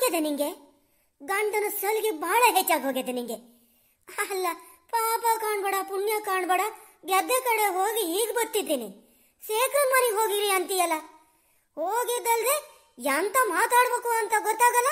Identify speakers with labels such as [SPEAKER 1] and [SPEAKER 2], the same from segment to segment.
[SPEAKER 1] ಏನಾಗ್ಯದ ನಿಂಗೆ ಗಂಡನ ಸಲಿಗೆ ಬಹಳ ಹೆಚ್ಚಾಗಿ ಹೋಗ್ಯದ ನಿಂಗೆ ಅಲ್ಲ ಪಾಪ ಕಾಣ್ಬೇಡ ಪುಣ್ಯ ಕಾಣ್ಬೇಡ ಗೆದ್ದೆ ಕಡೆ ಹೋಗಿ ಈಗ ಬರ್ತಿದ್ದೀನಿ ಶೇಖರ್ ಮನೆಗೆ ಹೋಗಿರಿ ಅಂತೀಯಲ್ಲ ಹೋಗಿದ್ದಲ್ದೆ ಎಂತ ಮಾತಾಡ್ಬೇಕು ಅಂತ ಗೊತ್ತಾಗಲ್ಲ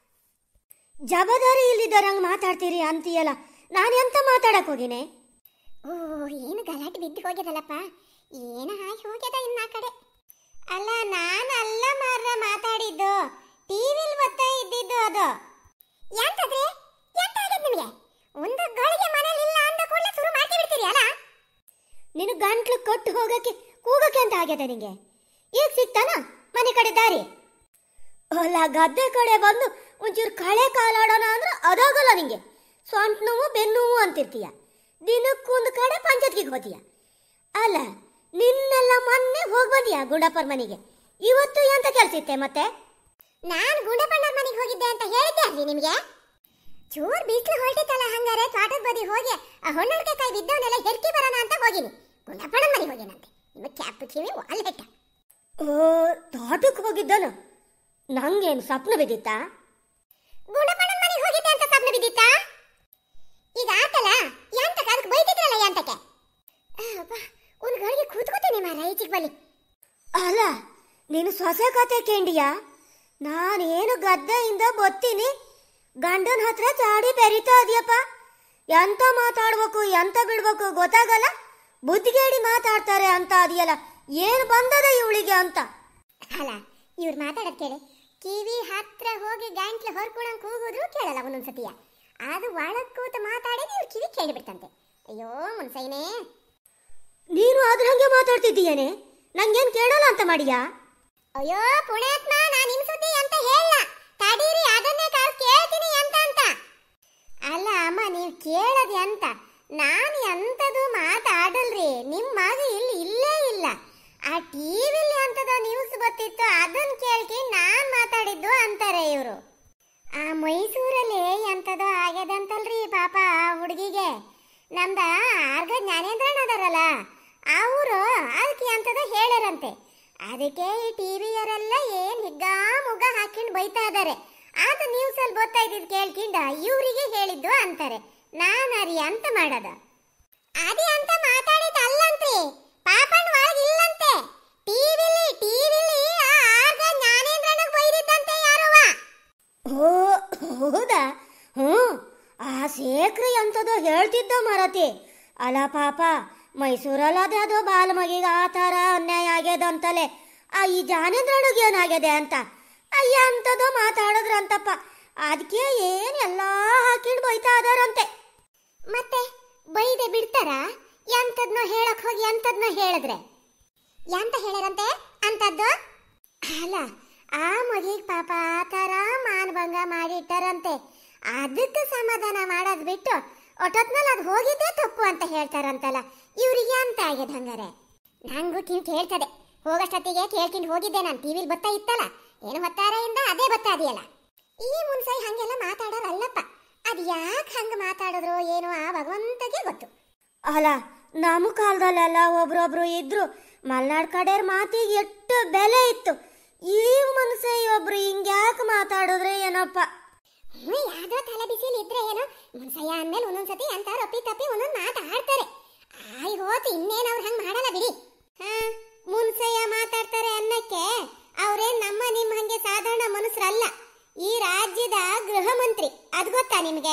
[SPEAKER 1] ಜವಾಬ್ದಾರಿ ಇಲ್ಲಿದ್ದರಂಗ್ ಮಾತಾಡ್ತೀರಿ ಅಂತೀಯಲ್ಲ ನಾನು ಎಂತ ಮಾತಾಡಕ್ ಹೋಗಿನೆ
[SPEAKER 2] ಓ ಏನು ಗಲಾಟೆ ಬಿದ್ದು ಹೋಗ್ಯದಲ್ಲಪ್ಪ ಏನು ಹಾಕಿ ಹೋಗ್ಯದ ಇನ್ನ ಆ ಕಡೆ ಅಲ್ಲ ನಾನಲ್ಲ ಮಾರ್ರ ಮಾತಾಡಿದ್ದು ಟಿವಿಲ್ ಬರ್ತಾ ಇದ್ದಿದ್ದು ಅದು ಎಂತದ್ರಿ ಎಂತ ಆಗ್ಯದ ನಿಮಗೆ ಒಂದು ಗಳಿಗೆ ಮನೇಲಿ ಇಲ್ಲ ಅಂದ ಕೂಡಲೇ ಶುರು ಮಾಡ್ತಿ ಬಿಡ್ತೀರಿ ಅಲ್ಲ
[SPEAKER 1] ನಿನ್ನ ಗಂಟ್ಲು ಕೊಟ್ಟು ಹೋಗಕ್ಕೆ ಕೂಗಕ್ಕೆ ಅಂತ ಆಗ್ಯದ ನಿಂಗೆ ಈಗ ಸಿಗ್ತಾನ ಮನೆ ಕಡೆ ದಾರಿ ಅಲ್ಲ ಗದ್ದೆ ಕಡೆ ಬಂದು ಒಂಚೂರು ಕಳೆ ಕಾಲಾಡೋಣ ಅಂದ್ರೆ ಅದಾಗಲ್ಲ ನಿಂಗೆ ಸೊಂಟ ನೋವು ಬೆನ್ನು ನೋವು ಅಂತಿರ್ತೀಯ ದಿನಕ್ಕೊಂದು ಕಡೆ ಪಂಚಾಯತ್ಗೆ ಹೋತೀಯ ಅಲ್ಲ ನಿನ್ನೆಲ್ಲ ಮೊನ್ನೆ ಹೋಗಿ ಬಂದಿಯ ಗುಂಡಪ್ಪರ ಮನೆಗೆ ಇವತ್ತು ಎಂತ ಕೆಲಸ ಇತ್ತೆ ಮತ್ತೆ
[SPEAKER 2] ನಾನು ಗುಂಡಪ್ಪಣ್ಣರ ಮನೆಗೆ ಹೋಗಿದ್ದೆ ಅಂತ ಹೇಳಿದ್ದೆ ಅಲ್ರಿ ನಿಮಗೆ ಚೂರ್ ಬಿಸಿಲು ಹೊರಟಿತ್ತಲ್ಲ ಹಂಗಾರೆ ತೋಟದ ಬದಿ ಹೋಗಿ ಆ ಹೊಣ್ಣಲ್ಕೆ ಕಾಯಿ ಬಿದ್ದವನ್ನೆಲ್ಲ ಹೆರ್ಕಿ ಬರೋಣ ಅಂತ ಹೋಗಿನಿ ಗುಂಡಪ್ಪಣ್ಣನ ಮನೆಗೆ ಹೋಗಿನಂತೆ ನಿಮ್ಮ ಕ್ಯಾಪ್ ಕಿವಿ ವಾಲ್ ಹೆಟ್ಟ
[SPEAKER 1] ಓ ತೋಟಕ್ಕೆ ಹೋಗಿದ್ದನು ನಂಗೇನು ಸ್ವಪ್ನ ಬಿದ್ದಿತ್ತಾ
[SPEAKER 2] ಗುಂಡಪ್ಪಣ್ಣನ ಮನೆಗೆ ಹೋಗಿದ್ದೆ ಅಂತ ಸ್ವಪ್ನ ಬಿದ್ದಿತ್ತಾ ಈಗ ಆತಲ್ಲ ಯಾಂತಕ ಅದಕ್ಕೆ ಬೈತಿದ್ರಲ್ಲ ಯಾಂತಕ್ಕೆ ಒಂದು ಗಳಿಗೆ ಕೂತ್ಕೋತೀನಿ ಮಾರ ಈಚಿಗೆ ಬಲಿ
[SPEAKER 1] ಅಲ್ಲ ನೀನು ಸೊಸೆ ಕತೆ ಕೇಂಡಿಯಾ ನಾನೇನು ಗದ್ದೆಯಿಂದ ಬತ್ತೀನಿ ಗಂಡನ ಹತ್ರ ಚಾಡಿ ಬೆರಿತಾ ಇದೆಯಪ್ಪ ಎಂತ ಮಾತಾಡ್ಬೇಕು ಎಂತ ಬಿಡ್ಬೇಕು ಗೊತ್ತಾಗಲ್ಲ ಬುದ್ಧಿಗೇಡಿ ಮಾತಾಡ್ತಾರೆ ಅಂತ ಅದೆಯಲ್ಲ ಏನು ಬಂದದ ಇವಳಿಗೆ ಅಂತ
[SPEAKER 2] ಅಲ್ಲ ಇವ್ರು ಮಾತಾಡೋದ್ ಕೇಳಿ ಕಿವಿ ಹತ್ರ ಹೋಗಿ ಗಂಟ್ಲು ಹೊರ್ಕೊಳಂಗ್ ಕೂಗಿದ್ರು ಕೇಳಲ್ಲ ಒಂದೊಂದ್ಸತಿಯ ಅದು ಒಳಗ್ ಕೂತ ಮಾತಾಡಿದ್ರೆ ಇವ್ರ ಕಿವಿ ಕೇಳಿಬಿಡ್ತಂತೆ ಅಯ್ಯೋ ಮುನ್ಸೈನೇ
[SPEAKER 1] ನೀನು ಅದ್ರ ಹಂಗೆ ಮಾತಾಡ್ತಿದ್ದೀಯೇನೆ ನಂಗೇನು ಕೇಳಲ್ಲ ಅಂತ ಮಾಡಿಯಾ
[SPEAKER 2] ಅಯ್ಯೋ ಪುಣ್ಯಾತ್ಮ ನಾನ್ ನಿಮ್ ಸುದ್ದಿ ಅಂತ ಹೇಳ ತಡೀರಿ ಅದನ್ನೇ ಕಾಲ್ ಕೇಳ್ತೀನಿ ಅಂತ ಅಂತ ಅಲ್ಲ ಅಮ್ಮ ನೀವ್ ಕೇಳದ್ ಎಂತ ನಾನ್ ಎಂತದು ಮಾತಾಡಲ್ರಿ ನಿಮ್ ಮಗ ಇಲ್ಲಿ ಇಲ್ಲೇ ಇಲ್ಲ ಆ ಟಿವಿಲಿ ಅಂತದ ನ್ಯೂಸ್ ಬರ್ತಿತ್ತು ಅದನ್ನ ಕೇಳ್ಕಿ ನಾನ್ ಮಾತಾಡಿದ್ದು ಅಂತಾರೆ ಇವರು ಆ ಮೈಸೂರಲ್ಲಿ ಎಂತದೋ ಆಗ್ಯದಂತಲ್ರಿ ಪಾಪ ಆ ಹುಡುಗಿಗೆ ನಮ್ದ ಆರ್ಗ ಜ್ಞಾನೇಂದ್ರಣ್ಣ ಅದಾರಲ್ಲ ಅವರು ಅದಕ್ಕೆ ಎಂತದೋ ಹೇಳ್ಯಾರಂತೆ ಅದಕ್ಕೆ ಈ ಟಿವಿಯರೆಲ್ಲ ಏನ್ ಹಿಗ್ಗ ಮುಗ್ಗ ಹಾಕೊಂಡು ಬೈತಾ ಇದಾರೆ ಆತ ನ್ಯೂಸ್ ಅಲ್ಲಿ ಬರ್ತಾ ಇದ್ದಿದ್ ಕೇಳ್ಕೊಂಡ ಇವ್ರಿಗೆ ಹೇಳಿದ್ದು ಅಂತಾರೆ ನಾನ್ ಅರಿ ಅಂತ ಮಾಡದ ಅದೇ ಅಂತ ಮಾತಾಡಿದ ಅಲ್ಲಂತ್ರಿ ಪಾಪನ್ ಒಳಗ್ ಇಲ್ಲಂತೆ ಟಿವಿಲಿ ಟಿವಿಲಿ ಆ ಆರ್ಗ ಜ್ಞಾನೇಂದ್ರನಿಗೆ ಬೈದಿದ್ದಂತೆ ಯಾರವ್ವ
[SPEAKER 1] ಓ ಹೌದಾ ಹ್ಞೂ ಆ ಶೇಖ್ರಿ ಅಂತದೋ ಹೇಳ್ತಿದ್ದ ಮರತಿ ಅಲ್ಲ ಪಾಪ ಮೈಸೂರಲ್ಲಿ ಅದ್ಯಾವುದೋ ಬಾಲ ಮಗಿಗೆ ಆ ಥರ ಅನ್ಯಾಯ ಆಗ್ಯದ ಅಂತಲೇ ಆ ಈ ಜಾನೇಂದ್ರನಿಗೆ ಏನಾಗ್ಯದೆ ಅಂತ ಅಯ್ಯ ಅಂತದೋ ಮಾತಾಡಿದ್ರಂತಪ್ಪ ಅದಕ್ಕೆ ಏನು ಎಲ್ಲ ಹಾಕಿಂಡು ಬೈತಾ ಇದಾರಂತೆ
[SPEAKER 2] ಮತ್ತೆ ಬೈದೆ ಬಿಡ್ತಾರ ಎಂತದ್ನೋ ಹೇಳಕ್ ಹೋಗಿ ಎಂತದ್ನೋ ಹೇಳಿದ್ರೆ ಎಂತ ಹೇಳ್ಯಾರಂತೆ ಅಂತದ್ದು ಅಲ್ಲ ಆ ಮಗಿಗ್ ಪಾಪ ಆ ಥರ ಮಾನಭಂಗ ಮಾಡಿಟ್ಟಾರಂತೆ ಅದಕ್ಕೆ ಸಮಾಧಾನ ಮಾಡೋದ್ ಬಿಟ್ಟು ಒಟ್ಟೊತ್ನಲ್ಲಿ ಅದು ಹೋಗಿದ್ದೇ ತಪ್ಪು ಅಂತ ಹೇಳ್ತಾರಂತಲ್ಲ ಇವ್ರಿಗೆ ಅಂತ ಆಗ್ಯದ ಹಂಗಾರೆ ನಂಗೂ ಕಿವಿ ಕೇಳ್ತದೆ ಹೋಗಷ್ಟೊತ್ತಿಗೆ ಕೇಳ್ಕೊಂಡು ಹೋಗಿದ್ದೆ ನಾನು ಟಿವಿಲಿ ಬರ್ತಾ ಇತ್ತಲ್ಲ ಏನು ಹೊತ್ತಾರೆಯಿಂದ ಅದೇ ಬರ್ತಾ ಇದೆಯಲ್ಲ ಈ ಮುನ್ಸೈ ಹಂಗೆಲ್ಲ ಮಾತಾಡೋರಲ್ಲಪ್ಪ ಅದು ಯಾಕೆ ಹಂಗೆ ಮಾತಾಡಿದ್ರು ಏನೋ ಆ ಭಗವಂತಗೆ ಗೊತ್ತು
[SPEAKER 1] ಅಲ್ಲ ನಮ್ಮ ಕಾಲದಲ್ಲೆಲ್ಲ ಒಬ್ರೊಬ್ರು ಇದ್ರು ಮಲ್ನಾಡ್ ಕಡೆಯವ್ರ ಮಾತಿಗೆ ಎಷ್ಟು ಬೆಲೆ ಇತ್ತು ಈ ಮನಸ್ಸೆ ಒಬ್ರು ಹಿಂಗ್ಯಾಕೆ ಮಾತಾಡಿದ್ರೆ ಏನಪ್ಪ
[SPEAKER 2] ಹ್ಞೂ ಯಾವ್ದೋ ತಲೆ ಬಿಸಿಲು ಇದ್ರೆ ಏನೋ ಮುನ್ಸಯ್ಯ ಅಂದ್ಮೇಲೆ ಒಂದೊಂದ್ಸತಿ ಅಂತ ರಪ್ಪಿ ತಪ್ಪಿ ಒಂದೊಂದು ಮಾತಾಡ್ತಾರೆ ಆಯ್ ಹೋತು ಇನ್ನೇನು ಅವ್ರು ಹಂಗೆ ಮಾಡಲ್ಲ ಬಿಡಿ ಹಾ ಮುನ್ಸಯ್ಯ ಮಾತಾಡ್ತಾರೆ ಅನ್ನಕ್ಕೆ ಅವ್ರೇನ್ ನಮ್ಮ ನಿಮ್ಮ ಹಂಗೆ ಸಾಧಾರಣ ಮನುಷ್ಯರಲ್ಲ ಈ ರಾಜ್ಯದ ಗೃಹ ಮಂತ್ರಿ ಅದು ಗೊತ್ತಾ ನಿಮಗೆ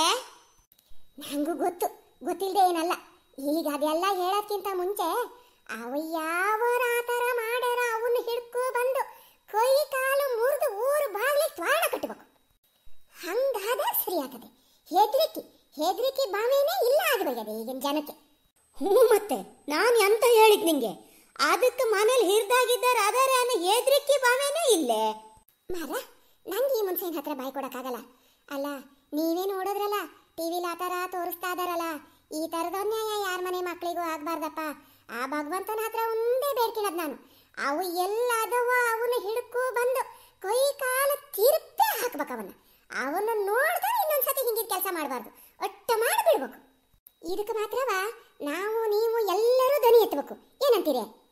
[SPEAKER 2] ನಂಗೂ ಗೊತ್ತು ಗೊತ್ತಿಲ್ಲದೆ ಏನಲ್ಲ ಈಗ ಅದೆಲ್ಲ ಹೇಳೋದ್ಕಿಂತ ಮುಂಚೆ ಅವ ಯಾವರ ಆ ಥರ ಮಾಡ್ಯಾರ ಅವನ್ನ ಹಿಡ್ಕೊ ಬಂದು ಕೈ ಕಾಲು ಮುರಿದು ಊರು ಬಾಗ್ಲಿಗೆ ತ್ವಾಡ ಕಟ್ಟಬೇಕು ಹಂಗಾದ ಸರಿ ಆಗ್ತದೆ ಹೆದ್ರಿಕೆ ಹೆದ್ರಿಕೆ ಭಾವನೆ ಇಲ್ಲ ಆಗಬೇಕದೆ ಈಗಿನ ಜನಕ್ಕೆ
[SPEAKER 1] ಹ್ಞೂ ಮತ್ತೆ ನಾನು ಎಂತ ಹೇಳಿದ್ ನಿಂಗೆ ಅದಕ್ಕೆ ಮನೇಲಿ ಹಿರಿದಾಗಿದ್ದಾರೆ ಅದಾರೆ ಅನ್ನೋ ಹೆದ್ರಿಕೆ ಭಾವನೆ ಇಲ್ಲೇ
[SPEAKER 2] ಮಾರ ನಂಗೆ ಈ ಮುನ್ಸಿನ ಹತ್ರ ಬಾಯ್ ಕೊಡಕ್ಕಾಗಲ್ಲ ಅಲ್ಲ ನೀವೇ ನೋಡಿದ್ರಲ್ಲ ಟಿವಿಲಿ ಆ ಥರ ತೋರಿಸ್ತಾ ಇದಾರಲ್ಲ ಈ ಥರದ ಅನ್ಯಾಯ ಯಾರ ಮನೆ ಮಕ್ಕಳಿಗೂ ಆಗ್ಬಾರ್ದಪ್ಪ ಆ ಭಗವಂತನ ಹತ್ರ ಒಂದೇ ಬೇಡ್ಕಿನದ್ ನಾನು ಅವು ಎಲ್ಲ ಅದವ ಅವನ್ನ ಹಿಡ್ಕೊ ಬಂದು ಕೈ ಕಾಲ ತಿರುಪೆ ಹಾಕ್ಬೇಕವನ್ನ ಅವನ್ನ ನೋಡಿದ್ರೆ ಇನ್ನೊಂದ್ಸತಿ ಹಿಂಗಿನ ಕೆಲಸ ಮಾಡಬಾರ್ದು ಒಟ್ಟ ಮಾಡಿಬಿಡ್ಬೇಕು ಇದಕ್ಕೆ ಮಾತ್ರವ ನಾವು ನೀವು ಎಲ್ಲರೂ ಧ್ವನಿ ಎತ್ತಬೇಕು ಏನಂತೀರಿ